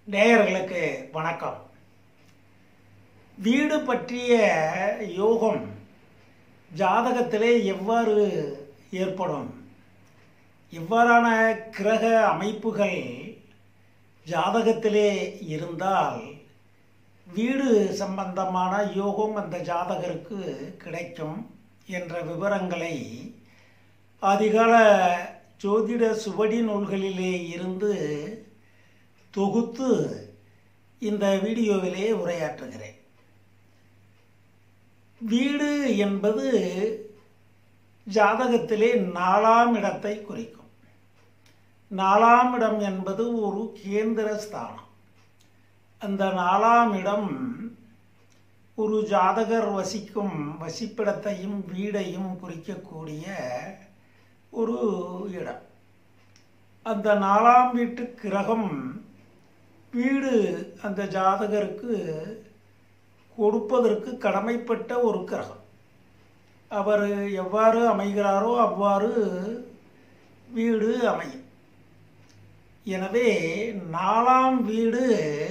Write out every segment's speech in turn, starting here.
நேயர்களுக்கு வணக்கம் வீடு பற்றிய யோகம் ஜாதகத்திலே எவ்வாறு ஏற்படும் இவ்வாறான கிரக அமைப்புகள் ஜாதகத்திலே இருந்தால் வீடு சம்பந்தமான யோகம் அந்த ஜாதகருக்கு கிடைக்கும் என்ற விவரங்களை அதிகால ஜோதிட சுவடி நூல்களிலே இருந்து தொகுத்து இந்த வீடியோவிலே உரையாற்றுகிறேன் வீடு என்பது ஜாதகத்திலே நாலாம் இடத்தை குறிக்கும் நாலாம் இடம் என்பது ஒரு கேந்திர ஸ்தானம் அந்த நாலாம் இடம் ஒரு ஜாதகர் வசிக்கும் வசிப்பிடத்தையும் வீடையும் குறிக்கக்கூடிய ஒரு இடம் அந்த நாலாம் வீட்டு கிரகம் வீடு அந்த ஜாதகருக்கு கொடுப்பதற்கு கடமைப்பட்ட ஒரு கிரகம் அவர் எவ்வாறு அமைகிறாரோ அவ்வாறு வீடு அமையும் எனவே நாலாம் வீடு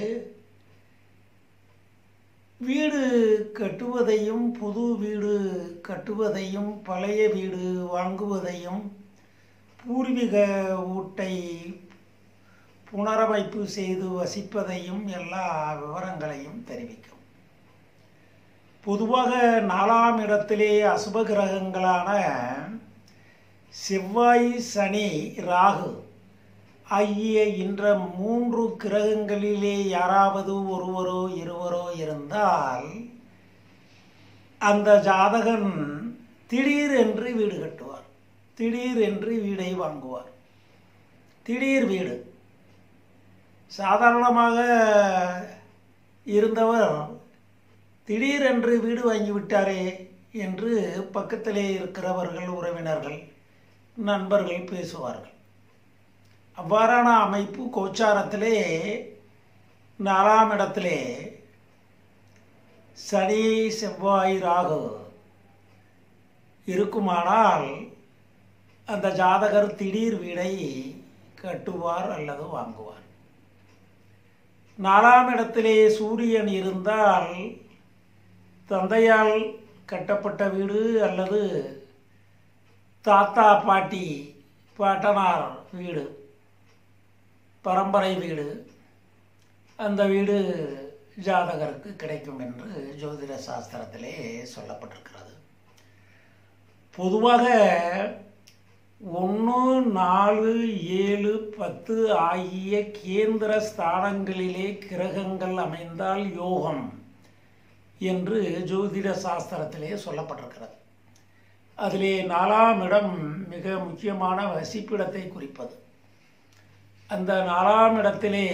வீடு கட்டுவதையும் புது வீடு கட்டுவதையும் பழைய வீடு வாங்குவதையும் பூர்வீக ஊட்டை புனரமைப்பு செய்து வசிப்பதையும் எல்லா விவரங்களையும் தெரிவிக்கும் பொதுவாக நாலாம் இடத்திலே அசுப கிரகங்களான செவ்வாய் சனி ராகு ஆகிய இன்ற மூன்று கிரகங்களிலே யாராவது ஒருவரோ இருவரோ இருந்தால் அந்த ஜாதகன் திடீர் என்று வீடு கட்டுவார் திடீர் என்று வீடை வாங்குவார் திடீர் வீடு சாதாரணமாக இருந்தவர் திடீரென்று வீடு வாங்கிவிட்டாரே என்று பக்கத்திலே இருக்கிறவர்கள் உறவினர்கள் நண்பர்கள் பேசுவார்கள் அவ்வாறான அமைப்பு கோச்சாரத்திலே நாலாம் இடத்திலே சனி செவ்வாய் ராகு இருக்குமானால் அந்த ஜாதகர் திடீர் வீடை கட்டுவார் அல்லது வாங்குவார் நாலாம் இடத்திலே சூரியன் இருந்தால் தந்தையால் கட்டப்பட்ட வீடு அல்லது தாத்தா பாட்டி பாட்டனார் வீடு பரம்பரை வீடு அந்த வீடு ஜாதகருக்கு கிடைக்கும் என்று ஜோதிட சாஸ்திரத்திலே சொல்லப்பட்டிருக்கிறது பொதுவாக ஒன்று நாலு ஏழு பத்து ஆகிய கேந்திர ஸ்தானங்களிலே கிரகங்கள் அமைந்தால் யோகம் என்று ஜோதிட சாஸ்திரத்திலே சொல்லப்பட்டிருக்கிறது அதிலே நாலாம் இடம் மிக முக்கியமான வசிப்பிடத்தை குறிப்பது அந்த நாலாம் இடத்திலே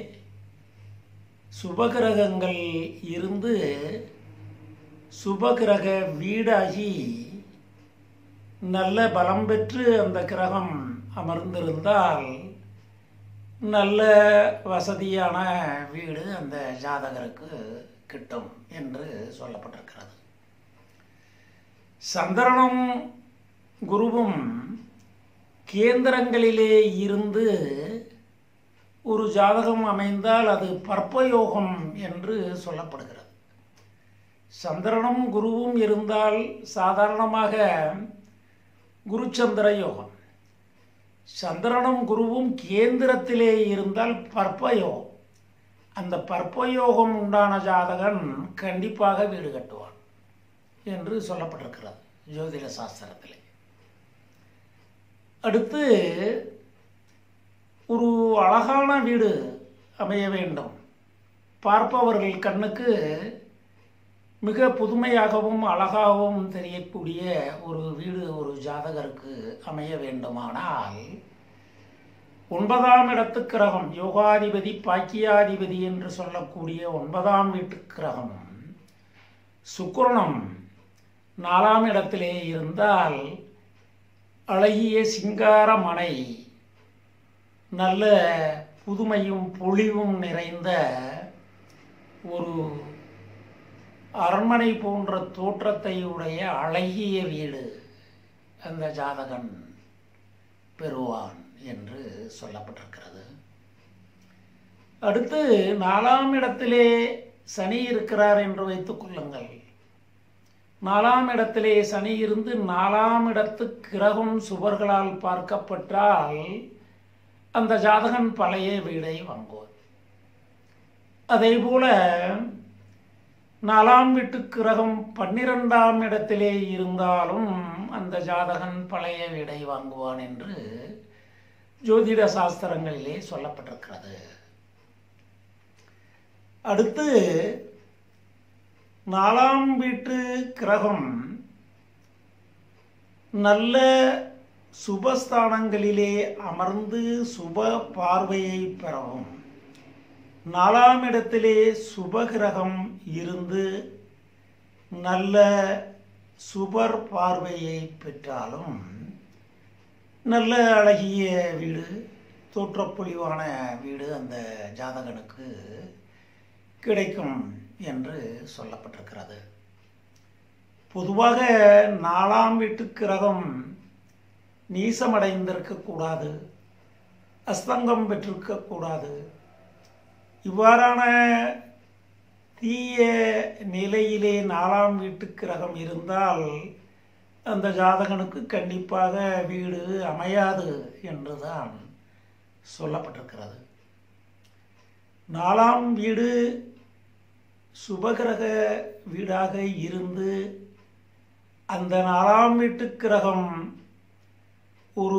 சுபகிரகங்கள் இருந்து சுபகிரக வீடாகி நல்ல பலம் பெற்று அந்த கிரகம் அமர்ந்திருந்தால் நல்ல வசதியான வீடு அந்த ஜாதகருக்கு கிட்டும் என்று சொல்லப்பட்டிருக்கிறது சந்திரனும் குருவும் கேந்திரங்களிலே இருந்து ஒரு ஜாதகம் அமைந்தால் அது பற்பயோகம் என்று சொல்லப்படுகிறது சந்திரனும் குருவும் இருந்தால் சாதாரணமாக குருச்சந்திர யோகம் சந்திரனும் குருவும் கேந்திரத்திலே இருந்தால் பற்பயோகம் அந்த பற்பயோகம் உண்டான ஜாதகன் கண்டிப்பாக வீடு கட்டுவான் என்று சொல்லப்பட்டிருக்கிறது ஜோதிட சாஸ்திரத்திலே அடுத்து ஒரு அழகான வீடு அமைய வேண்டும் பார்ப்பவர்கள் கண்ணுக்கு மிக புதுமையாகவும் அழகாகவும் தெரியக்கூடிய ஒரு வீடு ஒரு ஜாதகருக்கு அமைய வேண்டுமானால் ஒன்பதாம் இடத்து கிரகம் யோகாதிபதி பாக்கியாதிபதி என்று சொல்லக்கூடிய ஒன்பதாம் வீட்டு கிரகம் சுக்கிரணம் நாலாம் இடத்திலே இருந்தால் அழகிய சிங்கார மனை நல்ல புதுமையும் பொலிவும் நிறைந்த ஒரு அரண்மனை போன்ற தோற்றத்தை உடைய அழகிய வீடு அந்த ஜாதகன் பெறுவான் என்று சொல்லப்பட்டிருக்கிறது அடுத்து நாலாம் இடத்திலே சனி இருக்கிறார் என்று வைத்துக் கொள்ளுங்கள் நாலாம் இடத்திலே சனி இருந்து நாலாம் இடத்து கிரகம் சுவர்களால் பார்க்கப்பட்டால் அந்த ஜாதகன் பழைய வீடை வாங்குவார் அதே போல நாலாம் வீட்டு கிரகம் பன்னிரெண்டாம் இடத்திலே இருந்தாலும் அந்த ஜாதகன் பழைய வீடை வாங்குவான் என்று ஜோதிட சாஸ்திரங்களிலே சொல்லப்பட்டிருக்கிறது அடுத்து நாலாம் வீட்டு கிரகம் நல்ல சுபஸ்தானங்களிலே அமர்ந்து சுப பார்வையை பெறவும் நாலாம் இடத்திலே சுபகிரகம் இருந்து நல்ல சுபர் பார்வையை பெற்றாலும் நல்ல அழகிய வீடு தோற்றப்பொழிவான வீடு அந்த ஜாதகனுக்கு கிடைக்கும் என்று சொல்லப்பட்டிருக்கிறது பொதுவாக நாலாம் வீட்டு கிரகம் நீசமடைந்திருக்கக்கூடாது அஸ்தங்கம் பெற்றிருக்கக்கூடாது இவ்வாறான தீய நிலையிலே நாலாம் வீட்டு கிரகம் இருந்தால் அந்த ஜாதகனுக்கு கண்டிப்பாக வீடு அமையாது என்றுதான் சொல்லப்பட்டிருக்கிறது நாலாம் வீடு சுபகிரக வீடாக இருந்து அந்த நாலாம் வீட்டு கிரகம் ஒரு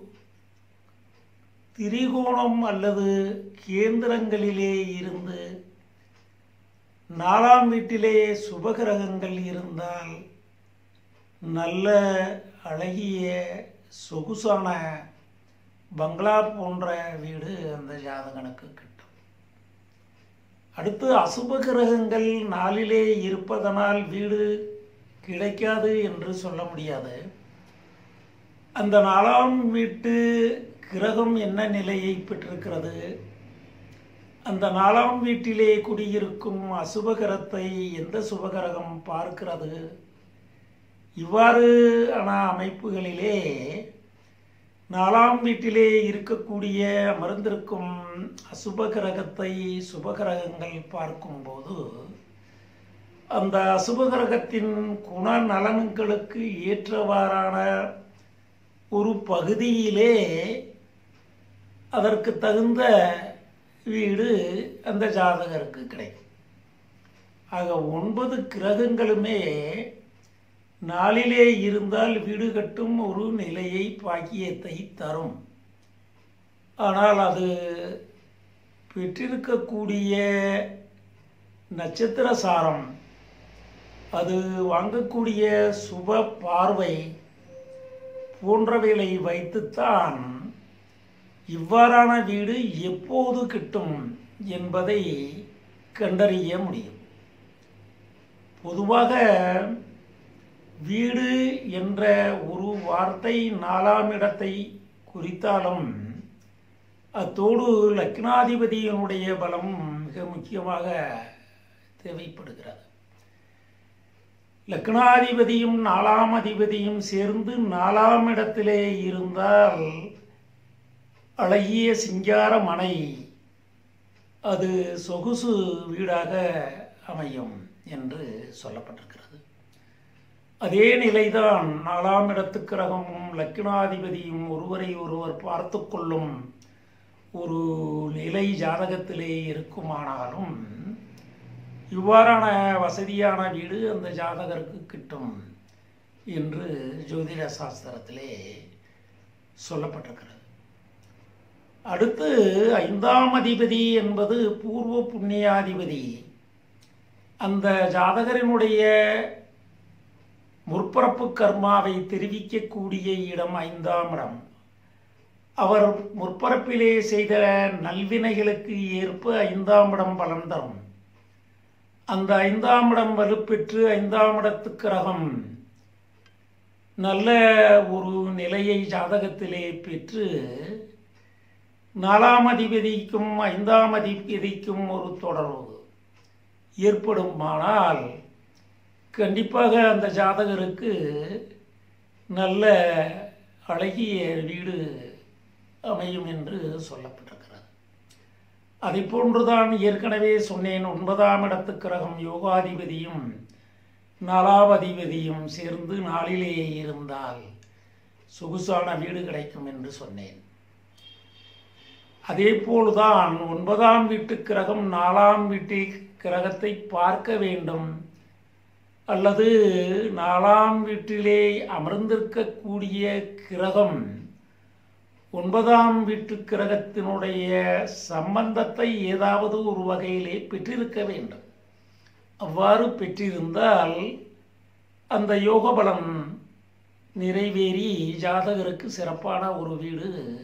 திரிகோணம் அல்லது கேந்திரங்களிலே இருந்து நாலாம் வீட்டிலே சுபகிரகங்கள் இருந்தால் நல்ல அழகிய சொகுசான பங்களா போன்ற வீடு அந்த ஜாதகனுக்கு கிட்டும் அடுத்து அசுப கிரகங்கள் நாளிலே இருப்பதனால் வீடு கிடைக்காது என்று சொல்ல முடியாது அந்த நாலாம் வீட்டு கிரகம் என்ன நிலையை பெற்றிருக்கிறது அந்த நாலாம் வீட்டிலே குடியிருக்கும் அசுபகரத்தை எந்த சுபகரகம் பார்க்கிறது இவ்வாறு ஆன அமைப்புகளிலே நாலாம் வீட்டிலே இருக்கக்கூடிய அமர்ந்திருக்கும் அசுபகிரகத்தை சுபகிரகங்கள் பார்க்கும்போது அந்த அசுபகிரகத்தின் குணநலன்களுக்கு ஏற்றவாறான ஒரு பகுதியிலே அதற்கு தகுந்த வீடு அந்த ஜாதகருக்கு கிடைக்கும் ஆக ஒன்பது கிரகங்களுமே நாளிலே இருந்தால் வீடு கட்டும் ஒரு நிலையை பாக்கியத்தை தரும் ஆனால் அது பெற்றிருக்கக்கூடிய நட்சத்திர சாரம் அது வாங்கக்கூடிய சுப பார்வை போன்றவைகளை வைத்துத்தான் இவ்வாறான வீடு எப்போது கிட்டும் என்பதை கண்டறிய முடியும் பொதுவாக வீடு என்ற ஒரு வார்த்தை நாலாம் இடத்தை குறித்தாலும் அத்தோடு லக்னாதிபதியினுடைய பலம் மிக முக்கியமாக தேவைப்படுகிறது லக்னாதிபதியும் நாலாம் அதிபதியும் சேர்ந்து நாலாம் இடத்திலே இருந்தால் அழகிய சிங்கார மனை அது சொகுசு வீடாக அமையும் என்று சொல்லப்பட்டிருக்கிறது அதே நிலைதான் நாலாம் இடத்து கிரகமும் லக்கினாதிபதியும் ஒருவரை ஒருவர் பார்த்து கொள்ளும் ஒரு நிலை ஜாதகத்திலே இருக்குமானாலும் இவ்வாறான வசதியான வீடு அந்த ஜாதகருக்கு கிட்டும் என்று ஜோதிட சாஸ்திரத்திலே சொல்லப்பட்டிருக்கிறது அடுத்து ஐந்தாம் அதிபதி என்பது பூர்வ புண்ணியாதிபதி அந்த ஜாதகரினுடைய முற்பரப்பு கர்மாவை தெரிவிக்கக்கூடிய இடம் ஐந்தாம் இடம் அவர் முற்பரப்பிலே செய்த நல்வினைகளுக்கு ஏற்ப ஐந்தாம் இடம் பலன் தரும் அந்த ஐந்தாம் இடம் வலுப்பெற்று ஐந்தாம் இடத்து கிரகம் நல்ல ஒரு நிலையை ஜாதகத்திலே பெற்று நாலாம் அதிபதிக்கும் ஐந்தாம் அதிபதிக்கும் ஒரு தொடர்பு ஏற்படுமானால் கண்டிப்பாக அந்த ஜாதகருக்கு நல்ல அழகிய வீடு அமையும் என்று சொல்லப்பட்டிருக்கிறது அதை போன்றுதான் ஏற்கனவே சொன்னேன் ஒன்பதாம் இடத்து கிரகம் யோகாதிபதியும் நாலாவதிபதியும் சேர்ந்து நாளிலே இருந்தால் சொகுசான வீடு கிடைக்கும் என்று சொன்னேன் அதே போல்தான் ஒன்பதாம் வீட்டு கிரகம் நாலாம் வீட்டு கிரகத்தை பார்க்க வேண்டும் அல்லது நாலாம் வீட்டிலே அமர்ந்திருக்கக்கூடிய கிரகம் ஒன்பதாம் வீட்டு கிரகத்தினுடைய சம்பந்தத்தை ஏதாவது ஒரு வகையிலே பெற்றிருக்க வேண்டும் அவ்வாறு பெற்றிருந்தால் அந்த யோக பலம் நிறைவேறி ஜாதகருக்கு சிறப்பான ஒரு வீடு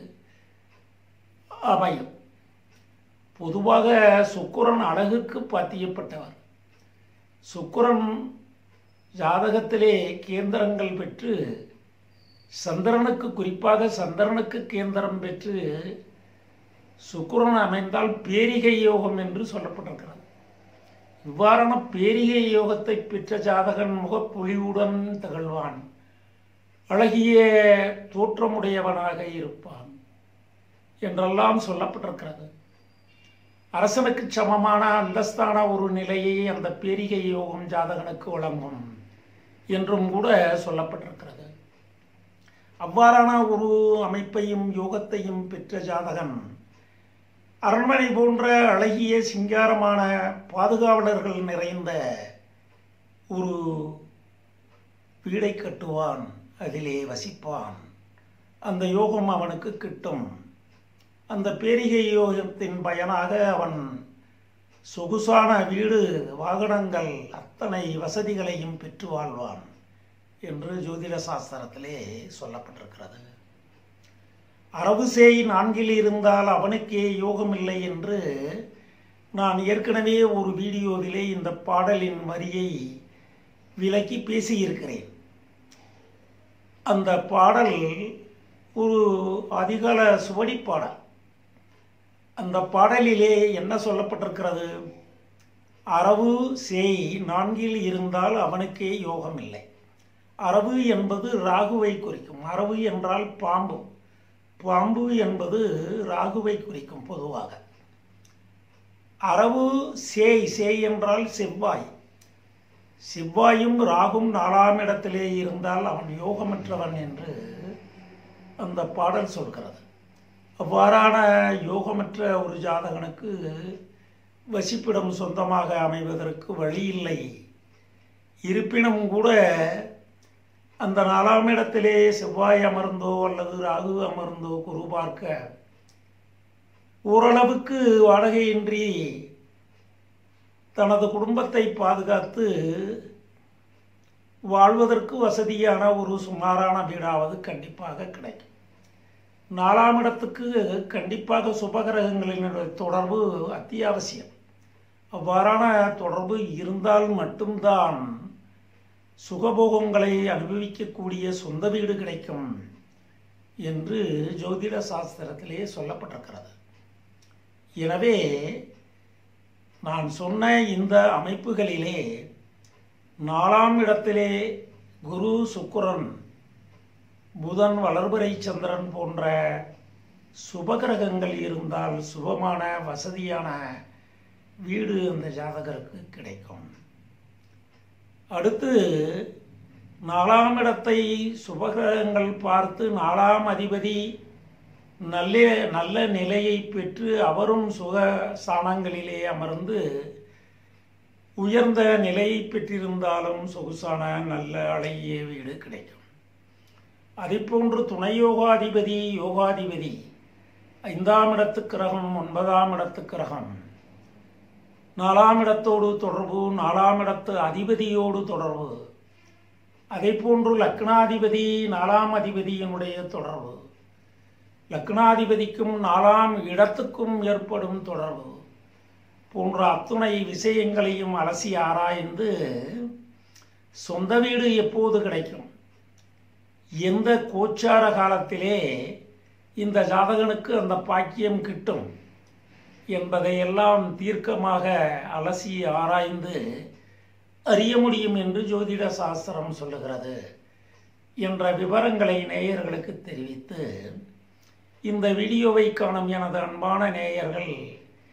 அமையும் பொதுவாக சுக்கிரன் அழகுக்கு பாத்தியப்பட்டவர் சுக்கிரன் ஜாதகத்திலே கேந்திரங்கள் பெற்று சந்திரனுக்கு குறிப்பாக சந்திரனுக்கு கேந்திரம் பெற்று சுக்கிரன் அமைந்தால் பேரிகை யோகம் என்று சொல்லப்பட்டிருக்கிறது இவ்வாறான பேரிகை யோகத்தை பெற்ற ஜாதகன் முகப்பொலிவுடன் திகழ்வான் அழகிய தோற்றமுடையவனாக இருப்பான் என்றெல்லாம் சொல்லப்பட்டிருக்கிறது அரசனுக்கு சமமான அந்தஸ்தான ஒரு நிலையை அந்த பேரிகை யோகம் ஜாதகனுக்கு வழங்கும் என்றும் கூட சொல்லப்பட்டிருக்கிறது அவ்வாறான ஒரு அமைப்பையும் யோகத்தையும் பெற்ற ஜாதகன் அரண்மனை போன்ற அழகிய சிங்காரமான பாதுகாவலர்கள் நிறைந்த ஒரு வீடை கட்டுவான் அதிலே வசிப்பான் அந்த யோகம் அவனுக்கு கிட்டும் அந்த பேரிகை யோகத்தின் பயனாக அவன் சொகுசான வீடு வாகனங்கள் அத்தனை வசதிகளையும் பெற்று வாழ்வான் என்று ஜோதிட சாஸ்திரத்திலே சொல்லப்பட்டிருக்கிறது அரபு சேய் நான்கில் இருந்தால் அவனுக்கே யோகம் இல்லை என்று நான் ஏற்கனவே ஒரு வீடியோவிலே இந்த பாடலின் வரியை விலக்கி பேசியிருக்கிறேன் அந்த பாடல் ஒரு அதிகால சுவடி பாடல் அந்த பாடலிலே என்ன சொல்லப்பட்டிருக்கிறது அரவு சேய் நான்கில் இருந்தால் அவனுக்கே யோகம் இல்லை அரவு என்பது ராகுவை குறிக்கும் அரவு என்றால் பாம்பு பாம்பு என்பது ராகுவை குறிக்கும் பொதுவாக அரவு சேய் சேய் என்றால் செவ்வாய் செவ்வாயும் ராகும் நாலாம் இடத்திலே இருந்தால் அவன் யோகமற்றவன் என்று அந்த பாடல் சொல்கிறது அவ்வாறான யோகமற்ற ஒரு ஜாதகனுக்கு வசிப்பிடம் சொந்தமாக அமைவதற்கு வழி இல்லை இருப்பினும் கூட அந்த நாலாம் இடத்திலே செவ்வாய் அமர்ந்தோ அல்லது ராகு அமர்ந்தோ குரு பார்க்க ஓரளவுக்கு வாடகையின்றி தனது குடும்பத்தை பாதுகாத்து வாழ்வதற்கு வசதியான ஒரு சுமாரான வீடாவது கண்டிப்பாக கிடைக்கும் நாலாம் இடத்துக்கு கண்டிப்பாக சுபகிரகங்களின் தொடர்பு அத்தியாவசியம் அவ்வாறான தொடர்பு இருந்தால் மட்டும்தான் சுகபோகங்களை அனுபவிக்கக்கூடிய சொந்த வீடு கிடைக்கும் என்று ஜோதிட சாஸ்திரத்திலே சொல்லப்பட்டிருக்கிறது எனவே நான் சொன்ன இந்த அமைப்புகளிலே நாலாம் இடத்திலே குரு சுக்கிரன் புதன் வளர்பிறை சந்திரன் போன்ற சுபகிரகங்கள் இருந்தால் சுபமான வசதியான வீடு அந்த ஜாதகருக்கு கிடைக்கும் அடுத்து நாலாம் இடத்தை சுபகிரகங்கள் பார்த்து நாலாம் அதிபதி நல்ல நல்ல நிலையை பெற்று அவரும் சுக ஸ்தானங்களிலே அமர்ந்து உயர்ந்த நிலையை பெற்றிருந்தாலும் சொகுசான நல்ல அழகிய வீடு கிடைக்கும் அதேபோன்று துணை யோகாதிபதி யோகாதிபதி ஐந்தாம் இடத்து கிரகம் ஒன்பதாம் இடத்து கிரகம் நாலாம் இடத்தோடு தொடர்பு நாலாம் இடத்து அதிபதியோடு தொடர்பு அதே போன்று லக்னாதிபதி நாலாம் அதிபதியினுடைய தொடர்பு லக்னாதிபதிக்கும் நாலாம் இடத்துக்கும் ஏற்படும் தொடர்பு போன்ற அத்துணை விஷயங்களையும் அலசி ஆராய்ந்து சொந்த வீடு எப்போது கிடைக்கும் எந்த கோச்சார காலத்திலே இந்த ஜாதகனுக்கு அந்த பாக்கியம் கிட்டும் என்பதையெல்லாம் தீர்க்கமாக அலசி ஆராய்ந்து அறிய முடியும் என்று ஜோதிட சாஸ்திரம் சொல்லுகிறது என்ற விவரங்களை நேயர்களுக்கு தெரிவித்து இந்த வீடியோவை காணும் எனது அன்பான நேயர்கள்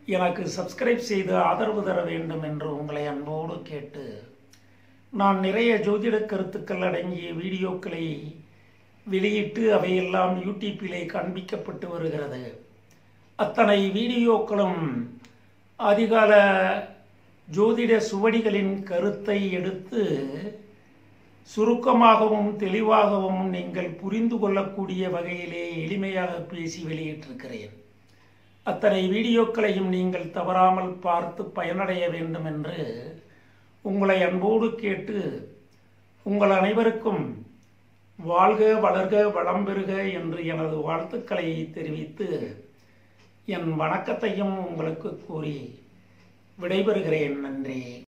எனக்கு சப்ஸ்கிரைப் செய்து ஆதரவு தர வேண்டும் என்று உங்களை அன்போடு கேட்டு நான் நிறைய ஜோதிட கருத்துக்கள் அடங்கிய வீடியோக்களை வெளியிட்டு அவையெல்லாம் யூடியூப்பிலே காண்பிக்கப்பட்டு வருகிறது அத்தனை வீடியோக்களும் அதிகால ஜோதிட சுவடிகளின் கருத்தை எடுத்து சுருக்கமாகவும் தெளிவாகவும் நீங்கள் புரிந்து கொள்ளக்கூடிய வகையிலே எளிமையாக பேசி வெளியிட்டிருக்கிறேன் அத்தனை வீடியோக்களையும் நீங்கள் தவறாமல் பார்த்து பயனடைய வேண்டும் என்று உங்களை அன்போடு கேட்டு உங்கள் அனைவருக்கும் வாழ்க வளர்க வளம் பெறுக என்று எனது வாழ்த்துக்களை தெரிவித்து என் வணக்கத்தையும் உங்களுக்கு கூறி விடைபெறுகிறேன் நன்றி